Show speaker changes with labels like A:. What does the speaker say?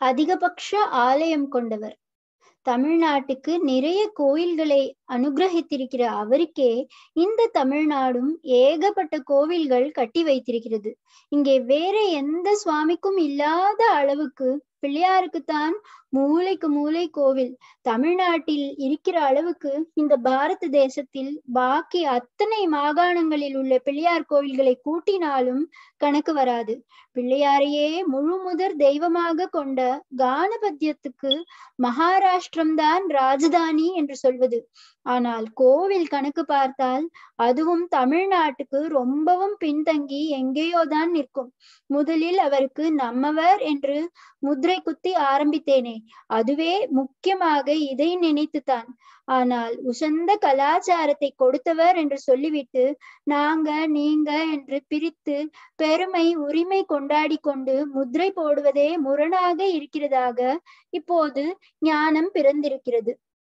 A: அதிகபட்ச ஆலயம் கொண்டவர் தமிழ்நாட்டுக்கு நிறைய கோயில்களை அனுகிரகித்திருக்கிற அவருக்கே இந்த தமிழ்நாடும் ஏகப்பட்ட கோவில்கள் கட்டி வைத்திருக்கிறது இங்கே வேற எந்த சுவாமிக்கும் இல்லாத அளவுக்கு பிள்ளையாருக்குத்தான் மூளைக்கு மூளை கோவில் தமிழ்நாட்டில் இருக்கிற அளவுக்கு இந்த பாரத தேசத்தில் பாக்கி அத்தனை மாகாணங்களில் உள்ள பிள்ளையார் கோவில்களை கூட்டினாலும் கணக்கு வராது பிள்ளையாரையே முழு முதற் தெய்வமாக கொண்ட கானபத்தியத்துக்கு மகாராஷ்டிரம்தான் ராஜதானி என்று சொல்வது ஆனால் கோவில் கணக்கு பார்த்தால் அதுவும் தமிழ்நாட்டுக்கு ரொம்பவும் பின்தங்கி எங்கேயோதான் நிற்கும் முதலில் அவருக்கு நம்மவர் என்று முத்திரை குத்தி ஆரம்பித்தேனே அதுவே முக்கியமாக இதை நினைத்துத்தான் ஆனால் உசந்த கலாச்சாரத்தை கொடுத்தவர் என்று சொல்லிவிட்டு நாங்க நீங்க என்று பிரித்து பெருமை உரிமை கொண்டாடி கொண்டு முத்திரை போடுவதே முரணாக இருக்கிறதாக இப்போது ஞானம் பிறந்திருக்கிறது